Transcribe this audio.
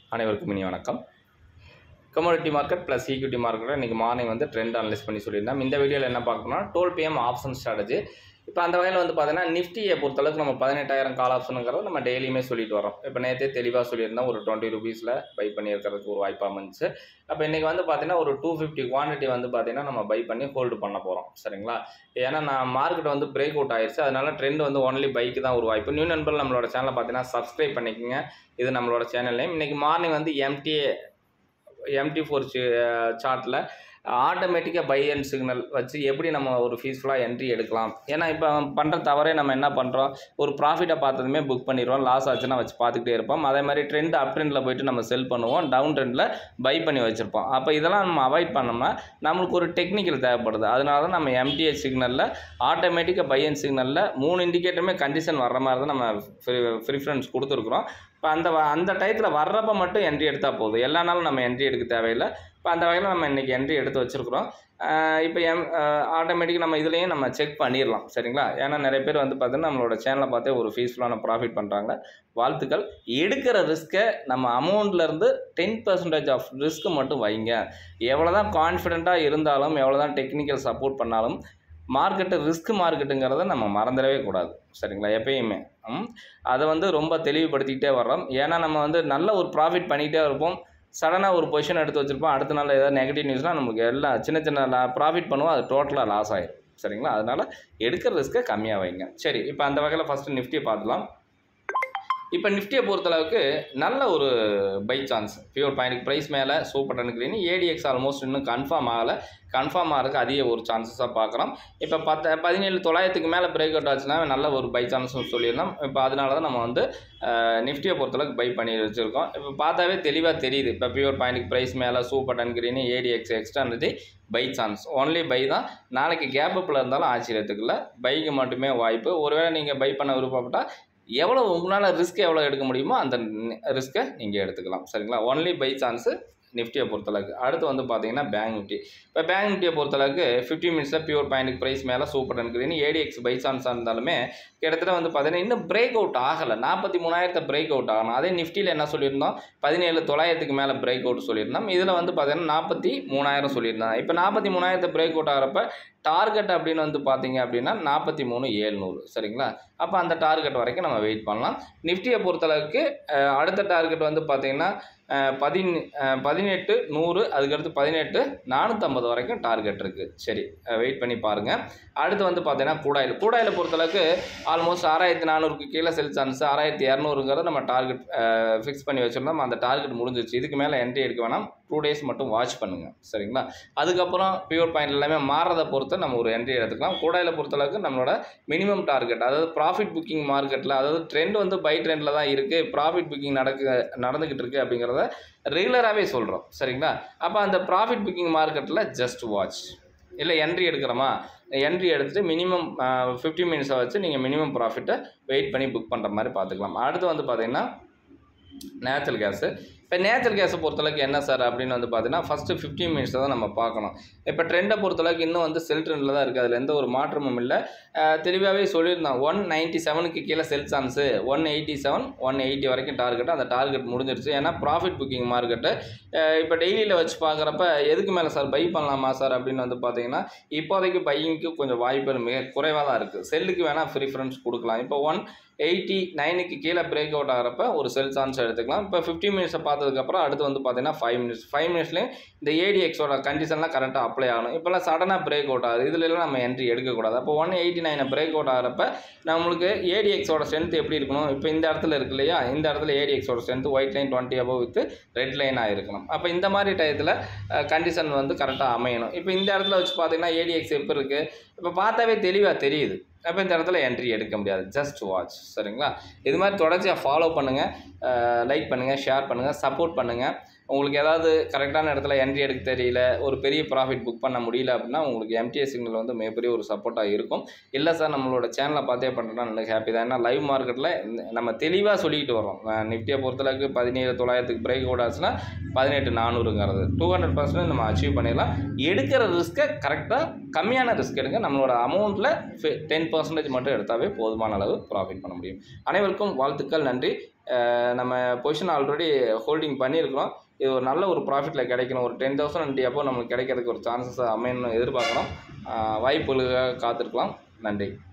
அனைவருக்கும் இனி வணக்கம் கமோடிட்டி மார்க்கெட் ப்ளஸ் ஈக்விட்டி மார்க்கெட்டில் இன்றைக்கி மார்னிங் வந்து ட்ரெண்ட் அனலைஸ் பண்ணி சொல்லியிருந்தோம் இந்த வீடியோவில் என்ன பார்க்கணும்னா டுவெல் பிஎம் ஆப்ஷன் ஸ்ட்ராட்டஜி இப்போ அந்த வகையில் வந்து பார்த்தீங்கன்னா நிஃப்டியை பொறுத்தளவுக்கு நம்ம பதினெட்டாயிரம் கால் ஆப்ஷனுங்கிறத நம்ம டெய்லியுமே சொல்லிட்டு வரோம் இப்போ நேற்றே தெளிவாக சொல்லியிருந்தோம் ஒரு டுவெண்ட்டி ருபீஸில் பை பண்ணியிருக்கிறதுக்கு ஒரு வாய்ப்பாக இருந்துச்சு அப்போ இன்றைக்கி வந்து பார்த்தீங்கன்னா ஒரு டூ ஃபிஃப்டி குவான்டிட்டி வந்து பார்த்தீங்கன்னா நம்ம பை பண்ணி ஹோல்டு பண்ண போகிறோம் சரிங்களா ஏன்னா நான் மார்க்கெட் வந்து பிரேக் அவுட் ஆயிடுச்சு அதனால ட்ரெண்ட் வந்து ஒன்லி பைக்கு தான் ஒரு வாய்ப்பு நியூ நண்பர்கள் நம்மளோட சேனலை பார்த்தீங்கன்னா சப்ஸ்கிரைப் பண்ணிக்கோங்க இது நம்மளோட சேனல் நேம் இன்றைக்கி மார்னிங் வந்து எம்டிஏ எம்டி ஃபோர் சார்ட்டில் ஆட்டோமேட்டிக்காக பை அண்ட் சிக்னல் வச்சு எப்படி நம்ம ஒரு ஃபீஸ்ஃபுல்லாக என்ட்ரி எடுக்கலாம் ஏன்னா இப்போ பண்ணுற தவறே நம்ம என்ன பண்ணுறோம் ஒரு ப்ராஃபிட்டை பார்த்ததுமே புக் பண்ணிடுவோம் லாஸ் ஆச்சுன்னா வச்சு பார்த்துக்கிட்டே இருப்போம் அதே மாதிரி ட்ரெண்ட் அப் ட்ரெண்டில் போயிட்டு நம்ம செல் பண்ணுவோம் டவுன் ட்ரெண்டில் பை பண்ணி வச்சுருப்போம் அப்போ இதெல்லாம் நம்ம அவாய்ட் பண்ணோம்னா நம்மளுக்கு ஒரு டெக்னிக்கல் தேவைப்படுது அதனால தான் நம்ம எம்டிஏ சிக்னலில் ஆட்டோமேட்டிக்காக பை அண்ட் சிக்னலில் மூணு இண்டிகேட்டருமே கண்டிஷன் வர்ற மாதிரி தான் நம்ம ப்ரிஃபரன்ஸ் கொடுத்துருக்குறோம் இப்போ அந்த வ- அந்த டயத்தில் வர்றப்ப மட்டும் என்ட்ரி எடுத்தால் போதும் எல்லா நாளும் நம்ம என்ட்ரி எடுக்க தேவையில்லை இப்போ அந்த வகையில் நம்ம இன்றைக்கி என்ட்ரி எடுத்து வச்சுருக்குறோம் இப்போ எம் ஆட்டோமேட்டிக்காக நம்ம இதுலேயும் நம்ம செக் பண்ணிடலாம் சரிங்களா ஏன்னா நிறைய பேர் வந்து பார்த்தீங்கன்னா நம்மளோட சேனலை பார்த்தே ஒரு ஃபீஸ்ஃபுல்லான ப்ராஃபிட் பண்ணுறாங்க வாழ்த்துக்கள் எடுக்கிற ரிஸ்க்கை நம்ம அமௌண்ட்லேருந்து டென் பர்சன்டேஜ் ஆஃப் ரிஸ்க்கு மட்டும் வைங்க எவ்வளோ தான் கான்ஃபிடெண்ட்டாக இருந்தாலும் எவ்வளோ தான் டெக்னிக்கல் சப்போர்ட் பண்ணாலும் மார்க்கெட்டு ரிஸ்க் மார்க்கெட்டுங்கிறத நம்ம மறந்துடவே கூடாது சரிங்களா எப்பயுமே ம் அதை வந்து ரொம்ப தெளிவுபடுத்திக்கிட்டே வர்றோம் ஏன்னா நம்ம வந்து நல்ல ஒரு ப்ராஃபிட் பண்ணிக்கிட்டே இருப்போம் சடனாக ஒரு பொசிஷன் எடுத்து வச்சுருப்போம் அடுத்த நாள் ஏதாவது நெகட்டிவ் நியூஸ்னால் நமக்கு எல்லாம் சின்ன சின்ன ப்ராஃபிட் பண்ணுவோம் அது டோட்டலாக லாஸ் ஆயிடும் சரிங்களா அதனால் எடுக்கிற ரிஸ்க்கை கம்மியாக வைங்க சரி இப்போ அந்த வகையில் ஃபஸ்ட்டு நிஃப்டியை பார்த்துலாம் இப்போ நிஃப்டியை பொறுத்தளவுக்கு நல்ல ஒரு buy chance pure point price மேலே சூப்பர் டனுக்கு ஏடிஎக்ஸ் ஆல்மோஸ்ட் இன்னும் கன்ஃபார்ம் ஆகலை கன்ஃபார்ம் ஆகிறதுக்கு அதிக ஒரு சான்சஸாக பார்க்குறோம் இப்போ பத்து பதினேழு தொள்ளாயிரத்துக்கு மேலே பிரேக் அவுட் ஆச்சுன்னா நல்ல ஒரு பை சான்ஸ்னு சொல்லியிருந்தோம் இப்போ அதனால தான் நம்ம வந்து நிஃப்டியை பொறுத்தளவுக்கு பை பண்ணி வச்சுருக்கோம் இப்போ பார்த்தாவே தெளிவாக தெரியுது இப்போ பியூர் பாயிண்ட் ப்ரைஸ் மேலே சூப்பர் டன் கிரீனு ஏடிஎக்ஸ் எக்ஸ்ட்ரானது பை சான்ஸ் ஒன்லி பை தான் நாளைக்கு கேப் அப்பில் இருந்தாலும் ஆச்சரியத்துக்கு இல்லை பைக்கு மட்டுமே வாய்ப்பு ஒருவேளை நீங்கள் பை பண்ண விருப்பப்பட்டால் எவ்வளோ உங்களால் ரிஸ்க் எவ்வளோ எடுக்க முடியுமோ அந்த ரிஸ்க்கை நீங்கள் எடுத்துக்கலாம் சரிங்களா ஒன்லி பை சான்ஸு நிஃப்டியை பொறுத்தளவுக்கு அடுத்து வந்து பார்த்தீங்கன்னா பேங்க் நிஃப்டி இப்போ பேங்க் நிஃப்டியை பொறுத்தளவுக்கு ஃபிஃப்டி மினிட்ஸில் பியூர் பாயிண்ட் ப்ரைஸ் மேலே சூப்பர் இருக்குதுன்னு ஏடிஎக்ஸ் பை சான்ஸாக இருந்தாலுமே கிட்டத்தட்ட வந்து பார்த்தீங்கன்னா இன்னும் பிரேக் அவுட் ஆகலை நாற்பத்தி மூணாயிரத்தை பிரேக் அவுட் ஆகணும் அதே நிஃப்டியில் என்ன சொல்லியிருந்தோம் பதினேழு தொள்ளாயிரத்துக்கு மேலே பிரேக் அவுட் சொல்லியிருந்தோம் இதில் வந்து பார்த்தீங்கன்னா நாற்பத்தி மூணாயிரம் சொல்லியிருந்தாங்க இப்போ நாற்பத்தி மூணாயிரத்தை பிரேக் அவுட் ஆகிறப்ப டார்கெட் அப்படின்னு வந்து பார்த்தீங்க அப்படின்னா நாற்பத்தி மூணு ஏழ்நூறு சரிங்களா அப்போ அந்த டார்கெட் வரைக்கும் நம்ம வெயிட் பண்ணலாம் நிஃப்டியை பொறுத்தளவுக்கு அஹ், அடுத்த டார்கெட் வந்து பார்த்தீங்கன்னா அஹ், பதின் அஹ், பதினெட்டு நூறு அதுக்கடுத்து பதினெட்டு நானூற்றம்பது வரைக்கும் டார்கெட் இருக்குது சரி வெயிட் பண்ணி பாருங்கள் அடுத்து வந்து பார்த்தீங்கன்னா கூடாயில் கூடாயில் பொறுத்தளவுக்கு ஆல்மோஸ்ட் ஆறாயிரத்தி நானூறுக்கு கீழே செல் சான்ஸ் ஆறாயிரத்தி இரநூறுங்கிறத நம்ம டார்கெட் ஃபிக்ஸ் பண்ணி வச்சுருந்தோம் அந்த டார்கெட் முடிஞ்சிச்சு இதுக்கு மேலே என்ட்ரி எடுக்க வேணாம் டூ டேஸ் மட்டும் வாட்ச் பண்ணுங்கள் சரிங்களா அதுக்கப்புறம் பியூர் பாயிண்ட் எல்லாமே மாறதை பொறுத்து நம்ம ஒரு என்ட்ரி எடுத்துக்கலாம் கூடாயில் பொறுத்தளவுக்கு நம்மளோட மினிமம் டார்கெட் அதாவது ப்ராஃபிட் புக்கிங் மார்க்கெட்டில் அதாவது ட்ரெண்ட் வந்து பை ட்ரெண்டில் தான் இருக்குது ப்ராஃபிட் புக்கிங் நடக்க நடந்துக்கிட்டு இருக்குது அப்படிங்கிறத ரெகுலராகவே சொல்கிறோம் சரிங்களா அப்போ அந்த ப்ராஃபிட் புக்கிங் மார்க்கெட்டில் ஜஸ்ட் வாட்ச் இல்லை என்ட்ரி எடுக்கிறோமா என்ட்ரி எடுத்துகிட்டு மினிமம் ஃபிஃப்டி மினிட்ஸை வச்சு நீங்கள் மினிமம் ப்ராஃபிட்டை வெயிட் பண்ணி புக் பண்ணுற மாதிரி பார்த்துக்கலாம் அடுத்து வந்து பார்த்தீங்கன்னா நேச்சுரல் கேஸு இப்போ நேச்சுரல் கேஸை பொறுத்தளவுக்கு என்ன சார் அப்படின்னு வந்து பார்த்தீங்கன்னா ஃபஸ்ட்டு ஃபிஃப்டி மினிட்ஸை தான் நம்ம பார்க்கணும் இப்போ ட்ரெண்டை பொறுத்தளவுக்கு இன்னும் வந்து செல் ட்ரெண்டில் தான் இருக்குது அதில் எந்த ஒரு மாற்றமும் இல்லை தெளிவாகவே சொல்லியிருந்தோம் ஒன் நைன்ட்டி செவனுக்கு கீழே sell chance one eighty seven one eighty வரைக்கும் டார்கெட் அந்த டார்கெட் முடிஞ்சிருச்சு ஏன்னா ப்ராஃபிட் புக்கிங் மார்க்கெட்டு இப்போ டெய்லியில் வச்சு பார்க்குறப்ப எதுக்கு மேலே சார் பை பண்ணலாமா சார் அப்படின்னு வந்து பார்த்தீங்கன்னா இப்போதைக்கு பையிங்க்கு கொஞ்சம் வாய்ப்புகள் மிக குறைவாக தான் இருக்குது செல்லுக்கு வேணால் ப்ரிஃபரன்ஸ் கொடுக்கலாம் இப்போ ஒன் எயிட்டி நைனுக்கு கீழே பிரேக் அவுட் ஆகிறப்ப ஒரு செல் சான்ஸ் எடுத்துக்கலாம் இப்போ ஃபிஃப்டி மினிட்ஸை பார்த்ததுக்கப்புறம் அடுத்து வந்து பார்த்தீங்கன்னா ஃபைவ் மினிட்ஸ் ஃபைவ் மினிட்ஸ்லேயும் இந்த ஏடிஎக்ஸோட கண்டிஷன்லாம் கரெக்டாக அப்ளை ஆகணும் இப்போல்லாம் சடனாக பிரேக் அவுட் ஆகுது இதுல எல்லாம் நம்ம என்ட்ரி எடுக்கக்கூடாது அப்போ ஒன் எயிட்டி நைனை பிரேக் அவுட் ஆகிறப்ப நம்மளுக்கு ஏடிஎக்ஸோட ஸ்ட்ரென்த் எப்படி இருக்கணும் இப்போ இந்த இடத்துல இருக்கு இல்லையா இந்த இடத்துல ஏடிஎக்ஸோட strength white line twenty above with red லைனாக இருக்கணும் அப்போ இந்த மாதிரி டயத்தில் கண்டிஷன் வந்து கரெக்டாக அமையணும் இப்போ இந்த இடத்துல வச்சு பார்த்தீங்கன்னா ஏடிஎக்ஸ் எப்போ இருக்குது இப்போ பார்த்தாவே தெளிவாக தெரியுது அப்போ இந்த இடத்துல என்ட்ரி எடுக்க முடியாது ஜஸ்ட் வாட்ச் சரிங்களா இது மாதிரி தொடர்ச்சியாக ஃபாலோ பண்ணுங்கள் லைக் பண்ணுங்கள் ஷேர் பண்ணுங்கள் சப்போர்ட் பண்ணுங்கள் உங்களுக்கு ஏதாவது கரெக்டான இடத்துல என்ட்ரி எடுக்க தெரியல ஒரு பெரிய ப்ராஃபிட் புக் பண்ண முடியல அப்படின்னா உங்களுக்கு எம்டிஎஸ் சிக்னல் வந்து மிகப்பெரிய ஒரு சப்போர்ட்டாக இருக்கும் இல்லை சார் நம்மளோட சேனலை பார்த்தே பண்ணுறோன்னா நல்ல ஹாப்பி தான் ஏன்னா லைவ் மார்க்கெட்டில் நம்ம தெளிவாக சொல்லிக்கிட்டு வரோம் நிஃப்டியை பொறுத்தளவுக்கு பதினேழு தொள்ளாயிரத்துக்கு பிரேக் அவுட் ஆச்சுன்னா பதினெட்டு நானூறுங்கிறது டூ ஹண்ட்ரட் பர்சன்ட் நம்ம அச்சீவ் பண்ணிடலாம் எடுக்கிற ரிஸ்க்கை கரெக்டாக கம்மியான ரிஸ்க் எடுங்க நம்மளோட அமௌண்ட்டில் டென் பர்சன்டேஜ் மட்டும் எடுத்தாவே போதுமான அளவு ப்ராஃபிட் பண்ண முடியும் அனைவருக்கும் வாழ்த்துக்கள் நன்றி அஹ் நம்ம பொசிஷன் ஆல்ரெடி ஹோல்டிங் பண்ணியிருக்கிறோம் இது ஒரு நல்ல ஒரு ப்ராஃபிட்டில் கிடைக்கணும் ஒரு டென் தௌசண்ட் அப்போ நம்மளுக்கு கிடைக்கிறதுக்கு ஒரு சான்சஸ் அமையணும்னு எதிர்பார்க்குறோம் அஹ் வாய்ப்புகளுக்காக காத்திருக்கலாம் நன்றி